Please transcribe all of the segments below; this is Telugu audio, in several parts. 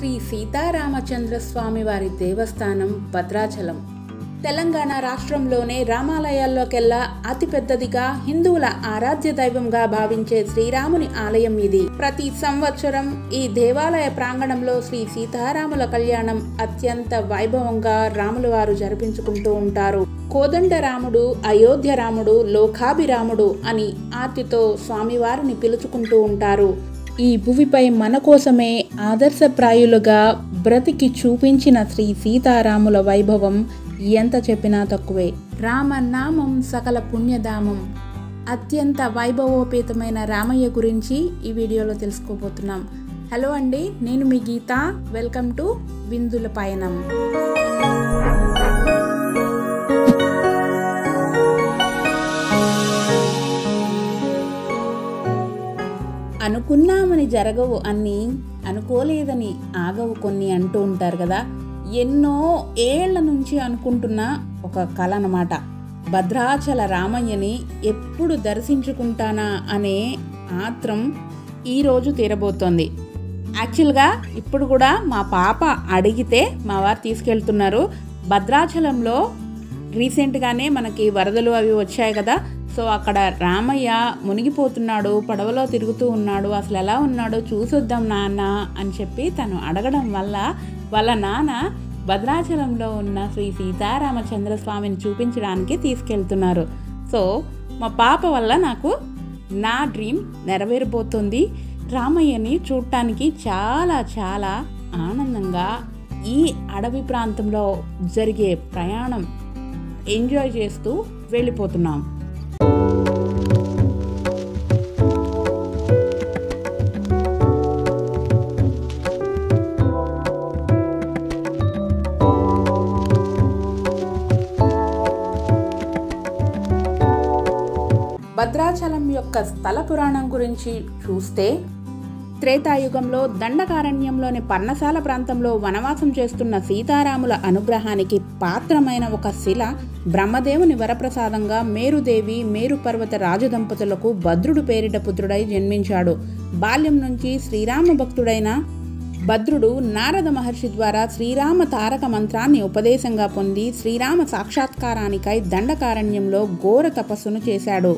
శ్రీ సీతారామచంద్ర స్వామి వారి దేవస్థానం భద్రాచలం తెలంగాణ రాష్ట్రంలోనే రామాలయాల్లోకెల్లా అతిపెద్దదిగా హిందువుల ఆరాధ్య దైవంగా భావించే శ్రీరాముని ఆలయం ఇది ప్రతి సంవత్సరం ఈ దేవాలయ ప్రాంగణంలో శ్రీ సీతారాముల కళ్యాణం అత్యంత వైభవంగా రాముల వారు జరిపించుకుంటూ ఉంటారు కోదండ రాముడు అయోధ్య రాముడు లోకాభిరాముడు అని ఆర్తితో స్వామివారిని పిలుచుకుంటూ ఉంటారు ఈ భువిపై మన కోసమే ఆదర్శప్రాయులుగా బ్రతికి చూపించిన శ్రీ సీతారాముల వైభవం ఎంత చెప్పినా తక్కువే రామనామం సకల పుణ్యధామం అత్యంత వైభవోపేతమైన రామయ్య గురించి ఈ వీడియోలో తెలుసుకోబోతున్నాం హలో అండి నేను మీ గీత వెల్కమ్ టు విందుల పయనం అనుకున్నామని జరగవు అన్ని అనుకోలేదని ఆగవు కొన్ని అంటూ ఉంటారు కదా ఎన్నో ఏళ్ల నుంచి అనుకుంటున్న ఒక కళ అన్నమాట భద్రాచల రామయ్యని ఎప్పుడు దర్శించుకుంటానా అనే ఆత్రం ఈరోజు తీరబోతోంది యాక్చువల్గా ఇప్పుడు కూడా మా పాప అడిగితే మా వారు తీసుకెళ్తున్నారు భద్రాచలంలో రీసెంట్గానే మనకి వరదలు అవి వచ్చాయి కదా సో అక్కడ రామయ్య మునిగిపోతున్నాడు పడవలో తిరుగుతూ ఉన్నాడు అసలు ఎలా ఉన్నాడో చూసొద్దాం నాన్న అని చెప్పి తను అడగడం వల్ల వాళ్ళ నాన్న భద్రాచలంలో ఉన్న శ్రీ సీతారామచంద్ర స్వామిని చూపించడానికి తీసుకెళ్తున్నారు సో మా పాప వల్ల నాకు నా డ్రీమ్ నెరవేరబోతుంది రామయ్యని చూడటానికి చాలా చాలా ఆనందంగా ఈ అడవి ప్రాంతంలో జరిగే ప్రయాణం ఎంజాయ్ చేస్తూ వెళ్ళిపోతున్నాం భద్రాచలం యొక్క స్థల పురాణం గురించి చూస్తే త్రేతాయుగంలో దండకారణ్యంలోని పర్ణశాల ప్రాంతంలో వనవాసం చేస్తున్న సీతారాముల అనుగ్రహానికి పాత్రమైన ఒక శిల బ్రహ్మదేవుని వరప్రసాదంగా మేరుదేవి మేరు పర్వత రాజదంపతులకు భద్రుడు పేరిట పుత్రుడై జన్మించాడు బాల్యం నుంచి శ్రీరామ భక్తుడైన భద్రుడు నారద మహర్షి ద్వారా శ్రీరామ తారక మంత్రాన్ని ఉపదేశంగా పొంది శ్రీరామ సాక్షాత్కారానికై దండకారణ్యంలో ఘోర తపస్సును చేశాడు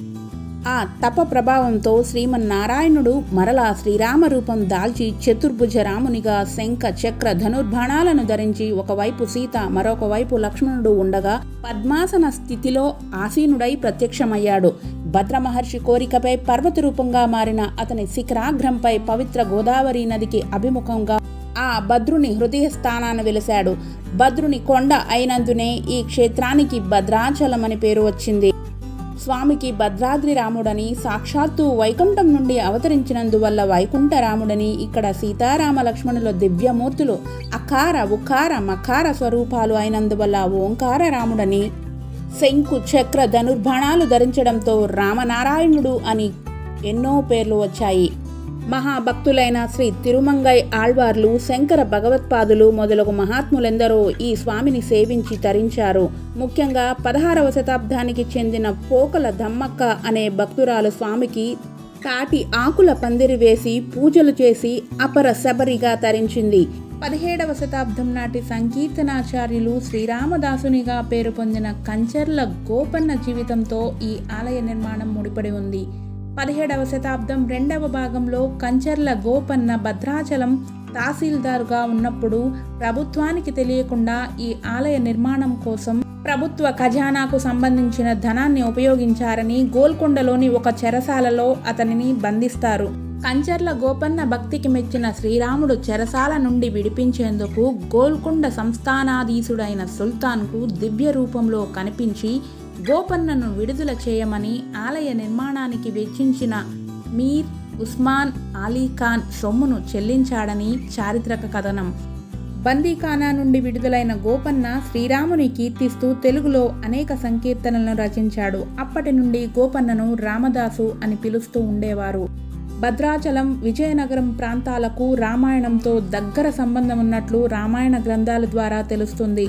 ఆ తప ప్రభావంతో శ్రీమన్నారాయణుడు మరలా శ్రీరామ రూపం దాల్చి చతుర్భుజ రామునిగా శంఖ చక్ర ధనుర్బాణాలను ధరించి ఒకవైపు సీత మరొక వైపు లక్ష్మణుడు ఉండగా పద్మాసన స్థితిలో ఆసీనుడై ప్రత్యక్షమయ్యాడు భద్ర మహర్షి కోరికపై పర్వత రూపంగా మారిన అతని శిఖరాగ్రంపై పవిత్ర గోదావరి నదికి అభిముఖంగా ఆ భద్రుని హృదయ స్థానాన వెలిశాడు భద్రుని కొండ అయినందునే ఈ క్షేత్రానికి భద్రాచలం అని పేరు వచ్చింది స్వామికి భద్రాద్రి రాముడని సాక్షాత్తు వైకుంఠం నుండి అవతరించినందువల్ల వైకుంఠ రాముడని ఇక్కడ సీతారామ లక్ష్మణుల దివ్యమూర్తులు అకార ఉకార మకార స్వరూపాలు అయినందువల్ల ఓంకార రాముడని శంకు చక్ర ధనుర్బాణాలు ధరించడంతో రామనారాయణుడు అని ఎన్నో పేర్లు వచ్చాయి మహాభక్తులైన శ్రీ తిరుమంగై ఆళ్వార్లు శంకర భగవత్పాదులు మొదలగు మహాత్ములెందరో ఈ స్వామిని సేవించి తరించారు ముఖ్యంగా పదహారవ శతాబ్దానికి చెందిన పోకల దమ్మక్క అనే భక్తురాలు స్వామికి తాటి ఆకుల పందిరి వేసి పూజలు చేసి అపర శబరిగా తరించింది పదిహేడవ శతాబ్దం నాటి సంకీర్తనాచార్యులు శ్రీరామదాసునిగా పేరు పొందిన కంచర్ల గోపన్న జీవితంతో ఈ ఆలయ నిర్మాణం ముడిపడి ఉంది పదిహేడవ శతాబ్దం రెండవ భాగంలో కంచర్ల గోపన్న భద్రాచలం తహసీల్దారుగా ఉన్నప్పుడు ప్రభుత్వానికి తెలియకుండా ఈ ఆలయ నిర్మాణం కోసం ప్రభుత్వ ఖజానాకు సంబంధించిన ధనాన్ని ఉపయోగించారని గోల్కొండలోని ఒక చెరసాలలో అతనిని బంధిస్తారు కంచర్ల గోపన్న భక్తికి మెచ్చిన శ్రీరాముడు చెరసాల నుండి విడిపించేందుకు గోల్కొండ సంస్థానాధీశుడైన సుల్తాన్కు దివ్య రూపంలో కనిపించి గోపన్నను విడుదల చేయమని ఆలయ నిర్మాణానికి వెచ్చించిన మీర్ ఉస్మాన్ అలీ ఖాన్ సొమ్మును చెల్లించాడని చారిత్రక కథనం బందీఖానా నుండి విడుదలైన గోపన్న శ్రీరాముని కీర్తిస్తూ తెలుగులో అనేక సంకీర్తనలను రచించాడు అప్పటి నుండి గోపన్నను రామదాసు అని పిలుస్తూ ఉండేవారు భద్రాచలం విజయనగరం ప్రాంతాలకు రామాయణంతో దగ్గర సంబంధం ఉన్నట్లు రామాయణ గ్రంథాల ద్వారా తెలుస్తుంది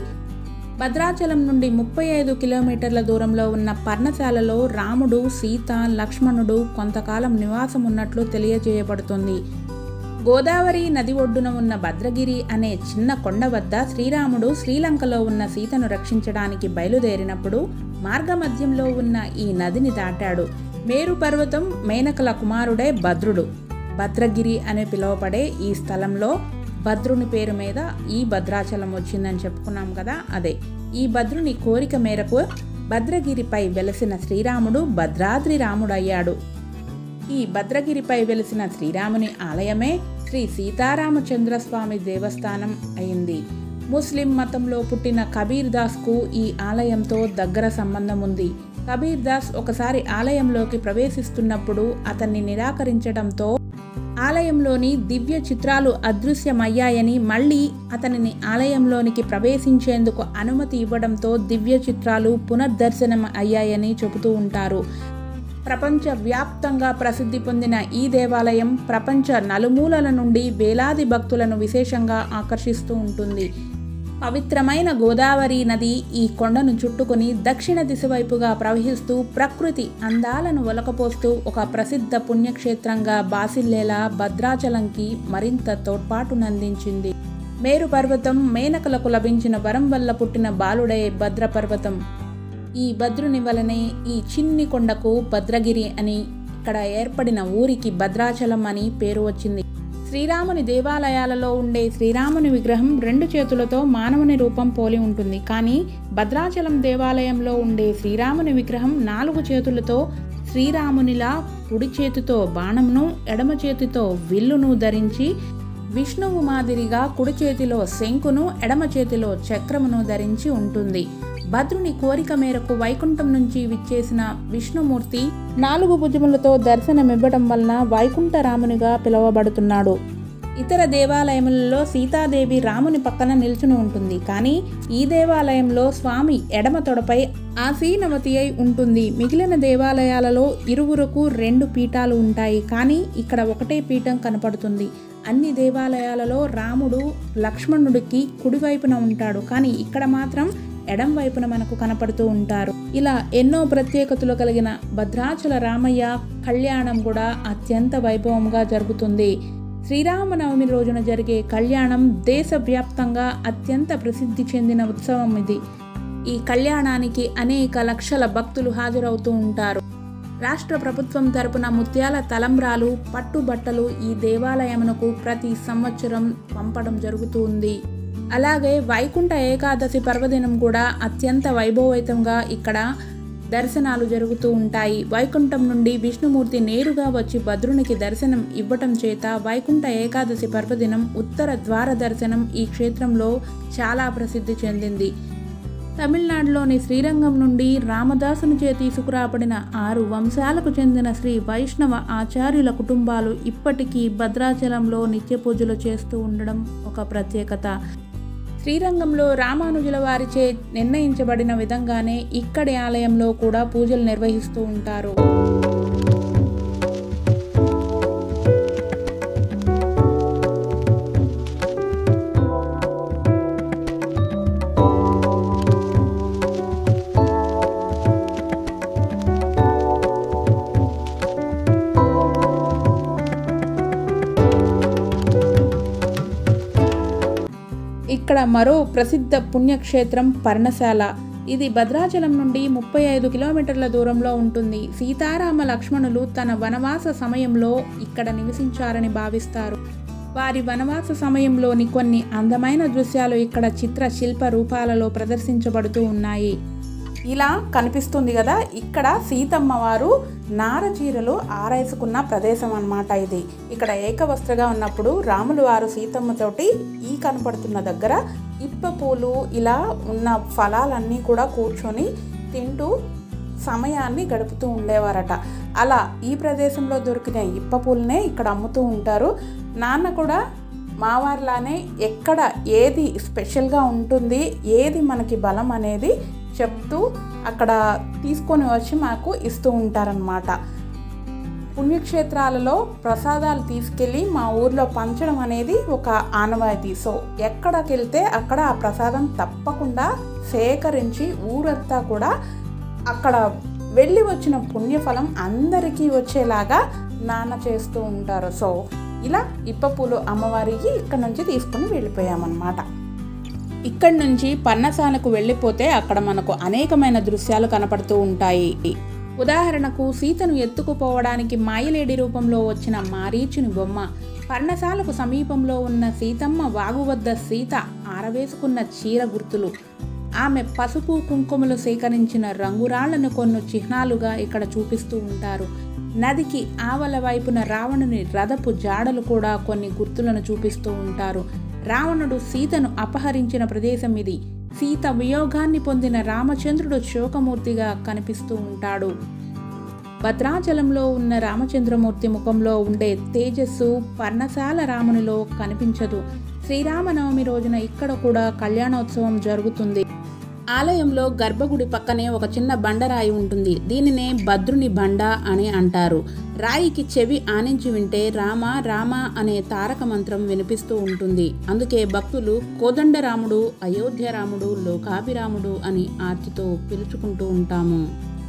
భద్రాచలం నుండి ముప్పై ఐదు కిలోమీటర్ల దూరంలో ఉన్న పర్ణశాలలో రాముడు సీత లక్ష్మణుడు కొంతకాలం నివాసం ఉన్నట్లు తెలియజేయబడుతుంది గోదావరి నది ఒడ్డున ఉన్న భద్రగిరి అనే చిన్న కొండ వద్ద శ్రీరాముడు శ్రీలంకలో ఉన్న సీతను రక్షించడానికి బయలుదేరినప్పుడు మార్గమధ్యంలో ఉన్న ఈ నదిని దాటాడు మేరు పర్వతం మేనకల కుమారుడే భద్రుడు భద్రగిరి అని పిలువబడే ఈ స్థలంలో భద్రుని పేరు మీద ఈ భద్రాచలం వచ్చిందని చెప్పుకున్నాం కదా అదే ఈ భద్రుని కోరిక మేరకు భద్రగిరిపై వెలసిన శ్రీరాముడు భద్రాద్రి రాముడయ్యాడు ఈ భద్రగిరిపై వెలిసిన శ్రీరాముని ఆలయమే శ్రీ సీతారామచంద్రస్వామి దేవస్థానం అయింది ముస్లిం మతంలో పుట్టిన కబీర్ దాస్కు ఈ ఆలయంతో దగ్గర సంబంధం ఉంది కబీర్ దాస్ ఒకసారి ఆలయంలోకి ప్రవేశిస్తున్నప్పుడు అతన్ని నిరాకరించడంతో ఆలయంలోని దివ్య చిత్రాలు అదృశ్యమయ్యాయని మళ్ళీ అతనిని ఆలయంలోనికి ప్రవేశించేందుకు అనుమతి ఇవ్వడంతో దివ్య చిత్రాలు పునర్దర్శనం అయ్యాయని చెబుతూ ఉంటారు ప్రపంచ వ్యాప్తంగా ప్రసిద్ధి పొందిన ఈ దేవాలయం ప్రపంచ నలుమూలల నుండి వేలాది భక్తులను విశేషంగా ఆకర్షిస్తూ ఉంటుంది పవిత్రమైన గోదావరి నది ఈ కొండను చుట్టుకొని దక్షిణ దిశ వైపుగా ప్రవహిస్తూ ప్రకృతి అందాలను ఒలకపోస్తూ ఒక ప్రసిద్ధ పుణ్యక్షేత్రంగా బాసిల్లేలా భద్రాచలంకి మరింత తోడ్పాటునందించింది మేరు పర్వతం మేనకలకు లభించిన వరం వల్ల పుట్టిన బాలుడే భద్ర పర్వతం ఈ భద్రుని వలనే ఈ చిన్ని కొండకు భద్రగిరి అని ఇక్కడ ఏర్పడిన ఊరికి భద్రాచలం అని పేరు వచ్చింది శ్రీరాముని దేవాలయాలలో ఉండే శ్రీరాముని విగ్రహం రెండు చేతులతో మానవుని రూపం పోలి ఉంటుంది కానీ భద్రాచలం దేవాలయంలో ఉండే శ్రీరాముని విగ్రహం నాలుగు చేతులతో శ్రీరామునిలా కుడి చేతితో బాణంను ఎడమ చేతితో విల్లును ధరించి విష్ణువు మాదిరిగా కుడి చేతిలో శంకును ఎడమ చేతిలో చక్రమును ధరించి ఉంటుంది భద్రుని కోరిక మేరకు వైకుంఠం నుంచి విచ్చేసిన విష్ణుమూర్తి నాలుగు భుజములతో దర్శనమివ్వడం వలన వైకుంఠరామునిగా పిలువబడుతున్నాడు ఇతర దేవాలయములలో సీతాదేవి రాముని పక్కన నిల్చుని ఉంటుంది కానీ ఈ దేవాలయంలో స్వామి ఎడమ తొడపై ఆసీనవతి అయి ఉంటుంది మిగిలిన దేవాలయాలలో ఇరువురకు రెండు పీఠాలు ఉంటాయి కానీ ఇక్కడ ఒకటే పీఠం కనపడుతుంది అన్ని దేవాలయాలలో రాముడు లక్ష్మణుడికి కుడివైపున ఉంటాడు కానీ ఇక్కడ మాత్రం ఎడం వైపున మనకు కనపడుతూ ఉంటారు ఇలా ఎన్నో ప్రత్యేకతలు కలిగిన భద్రాచల రామయ్య కళ్యాణం కూడా అత్యంత వైభవంగా జరుగుతుంది శ్రీరామనవమి రోజున జరిగే కళ్యాణం దేశవ్యాప్తంగా అత్యంత ప్రసిద్ధి చెందిన ఉత్సవం ఇది ఈ కళ్యాణానికి అనేక లక్షల భక్తులు హాజరవుతూ ఉంటారు రాష్ట్ర ప్రభుత్వం తరపున ముత్యాల తలంబ్రాలు పట్టుబట్టలు ఈ దేవాలయమునకు ప్రతి సంవత్సరం పంపడం జరుగుతుంది అలాగే వైకుంఠ ఏకాదశి పర్వదినం కూడా అత్యంత వైభవయుతంగా ఇక్కడ దర్శనాలు జరుగుతూ ఉంటాయి వైకుంఠం నుండి విష్ణుమూర్తి నేరుగా వచ్చి భద్రునికి దర్శనం ఇవ్వటం చేత వైకుంఠ ఏకాదశి పర్వదినం ఉత్తర ద్వార దర్శనం ఈ క్షేత్రంలో చాలా ప్రసిద్ధి చెందింది తమిళనాడులోని శ్రీరంగం నుండి రామదాసుని చే తీసుకురాబడిన ఆరు వంశాలకు చెందిన శ్రీ వైష్ణవ ఆచార్యుల కుటుంబాలు ఇప్పటికీ భద్రాచలంలో నిత్య పూజలు చేస్తూ ఉండడం ఒక ప్రత్యేకత శ్రీరంగంలో రామానుజుల వారిచే నిర్ణయించబడిన విధంగానే ఇక్కడి ఆలయంలో కూడా పూజలు నిర్వహిస్తూ ఉంటారు ఇక్కడ మరో ప్రసిద్ధ పుణ్యక్షేత్రం పర్ణశాల ఇది భద్రాచలం నుండి ముప్పై ఐదు కిలోమీటర్ల దూరంలో ఉంటుంది సీతారామ లక్ష్మణులు తన వనవాస సమయంలో ఇక్కడ నివసించారని భావిస్తారు వారి వనవాస సమయంలోని కొన్ని అందమైన దృశ్యాలు ఇక్కడ చిత్ర శిల్ప రూపాలలో ప్రదర్శించబడుతూ ఉన్నాయి ఇలా కనిపిస్తుంది కదా ఇక్కడ సీతమ్మ వారు నార చీరలు ఆరేసుకున్న ప్రదేశం అన్నమాట ఇది ఇక్కడ ఏకవస్త్రగా ఉన్నప్పుడు రాములు వారు సీతమ్మతోటి ఈ కనపడుతున్న దగ్గర ఇప్ప పూలు ఇలా ఉన్న ఫలాలన్నీ కూడా కూర్చొని తింటూ సమయాన్ని గడుపుతూ ఉండేవారట అలా ఈ ప్రదేశంలో దొరికిన ఇప్ప పూలనే ఇక్కడ అమ్ముతూ ఉంటారు నాన్న కూడా మావారిలానే ఎక్కడ ఏది స్పెషల్గా ఉంటుంది ఏది మనకి బలం అనేది చెప్తూ అక్కడ తీసుకొని వచ్చి మాకు ఇస్తూ ఉంటారనమాట పుణ్యక్షేత్రాలలో ప్రసాదాలు తీసుకెళ్ళి మా ఊర్లో పంచడం అనేది ఒక ఆనవాయితీ సో ఎక్కడికి వెళ్తే అక్కడ ఆ ప్రసాదం తప్పకుండా సేకరించి ఊరంతా కూడా అక్కడ వెళ్ళి వచ్చిన పుణ్యఫలం అందరికీ వచ్చేలాగా నాన్న చేస్తూ ఉంటారు సో ఇలా ఇప్పపూలు అమ్మవారికి ఇక్కడ నుంచి తీసుకుని వెళ్ళిపోయామన్నమాట ఇక్కడి నుంచి పర్ణశాలకు వెళ్ళిపోతే అక్కడ మనకు అనేకమైన దృశ్యాలు కనపడుతూ ఉంటాయి ఉదాహరణకు సీతను ఎత్తుకుపోవడానికి మాయలేడి రూపంలో వచ్చిన మారీచుని బొమ్మ పర్ణశాలకు సమీపంలో ఉన్న సీతమ్మ వాగు వద్ద సీత ఆరవేసుకున్న చీర గుర్తులు ఆమె పసుపు కుంకుమలు సేకరించిన రంగురాళ్లను కొన్ని చిహ్నాలుగా ఇక్కడ చూపిస్తూ ఉంటారు నదికి ఆవల వైపున రావణుని రథపు జాడలు కూడా కొన్ని గుర్తులను చూపిస్తూ ఉంటారు రావణుడు సీతను అపహరించిన ప్రదేశం ఇది సీత వియోగాన్ని పొందిన రామచంద్రుడు శోకమూర్తిగా కనిపిస్తూ ఉంటాడు భద్రాచలంలో ఉన్న రామచంద్రమూర్తి ముఖంలో ఉండే తేజస్సు పర్ణశాల రామునిలో కనిపించదు శ్రీరామనవమి రోజున ఇక్కడ కూడా కళ్యాణోత్సవం జరుగుతుంది ఆలయంలో గర్భగుడి పక్కనే ఒక చిన్న బండరాయి ఉంటుంది దీనినే భద్రుని బండ అని అంటారు రాయికి చెవి ఆనించి వింటే రామ రామ అనే తారక మంత్రం వినిపిస్తూ ఉంటుంది అందుకే భక్తులు కోదండరాముడు అయోధ్యరాముడు లోకాభిరాముడు అని ఆర్తితో పిలుచుకుంటూ ఉంటాము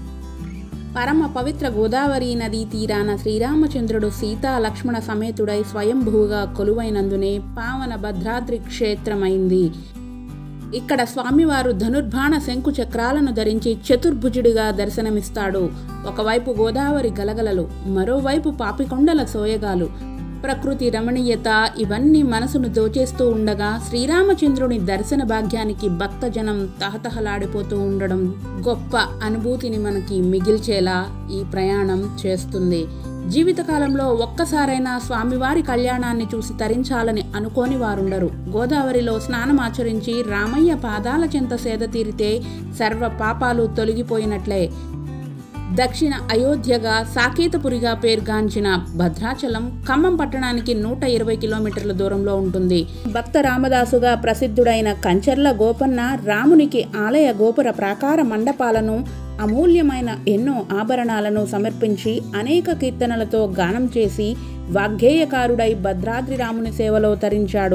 పరమ పవిత్ర గోదావరి నదీ తీరాన శ్రీరామచంద్రుడు సీతా లక్ష్మణ సమేతుడై స్వయంభూగా కొలువైనందునే పావన భద్రాద్రి క్షేత్రమైంది ఇక్కడ స్వామివారు ధనుర్బాణ శంకు చక్రాలను ధరించి చతుర్భుజుడిగా దర్శనమిస్తాడు ఒకవైపు గోదావరి గలగలలు మరోవైపు పాపికొండల సోయగాలు ప్రకృతి రమణీయత ఇవన్నీ మనసును దోచేస్తూ ఉండగా శ్రీరామచంద్రుని దర్శన భాగ్యానికి భక్తజనం తహతహలాడిపోతూ ఉండడం గొప్ప అనుభూతిని మనకి మిగిల్చేలా ఈ ప్రయాణం చేస్తుంది జీవితకాలంలో ఒక్కసారైనా స్వామివారి కళ్యాణాన్ని చూసి తరించాలని అనుకోని వారుండరు గోదావరిలో స్నానం ఆచరించి రామయ్య పాదాల చెంత సేద తీరితే సర్వ పాపాలు తొలగిపోయినట్లే దక్షిణ అయోధ్యగా సాకేతపురిగా పేరుగాంచిన భద్రాచలం ఖమ్మం పట్టణానికి నూట ఇరవై కిలోమీటర్ల దూరంలో ఉంటుంది భక్త రామదాసుగా ప్రసిద్ధుడైన కంచర్ల గోపన్న రామునికి ఆలయ గోపుర ప్రాకార మండపాలను అమూల్యమైన ఎన్నో ఆభరణాలను సమర్పించి అనేక కీర్తనలతో గానం చేసి వాగ్గేయకారుడై భద్రాద్రి రాముని సేవలో తరించాడు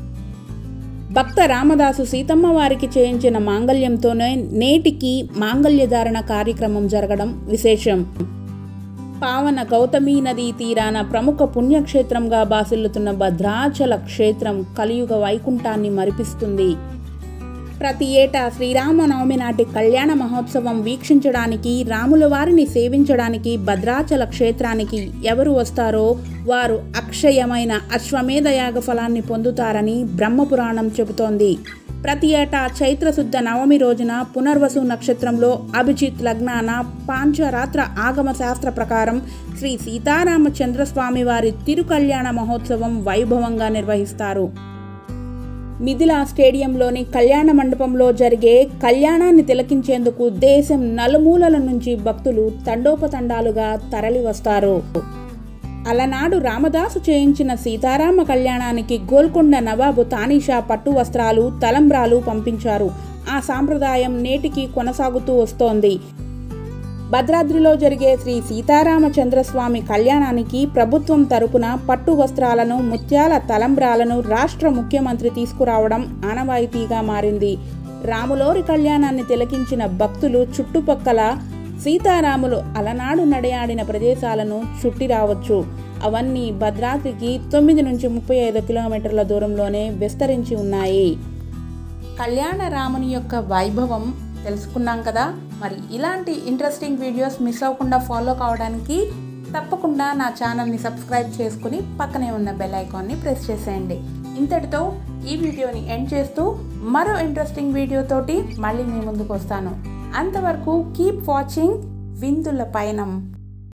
భక్త రామదాసు సీతమ్మ వారికి చేయించిన మాంగళ్యంతోనే నేటికి మాంగళ్యధారణ కార్యక్రమం జరగడం విశేషం పావన గౌతమీ నదీ తీరాన ప్రముఖ పుణ్యక్షేత్రంగా బాసిల్లుతున్న భద్రాచల క్షేత్రం కలియుగ వైకుంఠాన్ని మరిపిస్తుంది ప్రతి ఏటా శ్రీరామనవమి నాటి కళ్యాణ మహోత్సవం వీక్షించడానికి రాముల వారిని సేవించడానికి భద్రాచల క్షేత్రానికి ఎవరు వస్తారో వారు అక్షయమైన అశ్వమేధయాగ ఫలాన్ని పొందుతారని బ్రహ్మపురాణం చెబుతోంది ప్రతి ఏటా చైత్రశుద్ధ నవమి రోజున పునర్వసు నక్షత్రంలో అభిజిత్ లగ్నాన పాంచరాత్ర ఆగమ శాస్త్ర ప్రకారం శ్రీ సీతారామచంద్రస్వామి వారి తిరుకళ్యాణ మహోత్సవం వైభవంగా నిర్వహిస్తారు మిథిలా స్టేడియంలోని కళ్యాణ మండపంలో జరిగే కళ్యాణాన్ని తిలకించేందుకు దేశం నలుమూలల నుంచి భక్తులు తండోపతండాలుగా తరలివస్తారు అలనాడు రామదాసు చేయించిన సీతారామ కళ్యాణానికి గోల్కొండ నవాబు తానీషా పట్టు వస్త్రాలు తలంబ్రాలు పంపించారు ఆ సాంప్రదాయం నేటికి కొనసాగుతూ వస్తోంది భద్రాద్రిలో జరిగే శ్రీ సీతారామచంద్రస్వామి కళ్యాణానికి ప్రభుత్వం తరపున పట్టు వస్త్రాలను ముత్యాల తలంబ్రాలను రాష్ట్ర ముఖ్యమంత్రి తీసుకురావడం ఆనవాయితీగా మారింది రాములోరి కళ్యాణాన్ని తిలకించిన భక్తులు చుట్టుపక్కల సీతారాములు అలనాడు నడయాడిన ప్రదేశాలను చుట్టి రావచ్చు అవన్నీ భద్రాద్రికి తొమ్మిది నుంచి ముప్పై ఐదు కిలోమీటర్ల దూరంలోనే విస్తరించి ఉన్నాయి కళ్యాణ రాముని యొక్క వైభవం తెలుసుకున్నాం కదా మరి ఇలాంటి ఇంట్రెస్టింగ్ వీడియోస్ మిస్ అవ్వకుండా ఫాలో కావడానికి తప్పకుండా నా ఛానల్ని సబ్స్క్రైబ్ చేసుకుని పక్కనే ఉన్న బెల్ ఐకాన్ని ప్రెస్ చేసేయండి ఇంతటితో ఈ వీడియోని ఎండ్ చేస్తూ మరో ఇంట్రెస్టింగ్ వీడియోతోటి మళ్ళీ మీ ముందుకు వస్తాను అంతవరకు కీప్ వాచింగ్ విందుల పయనం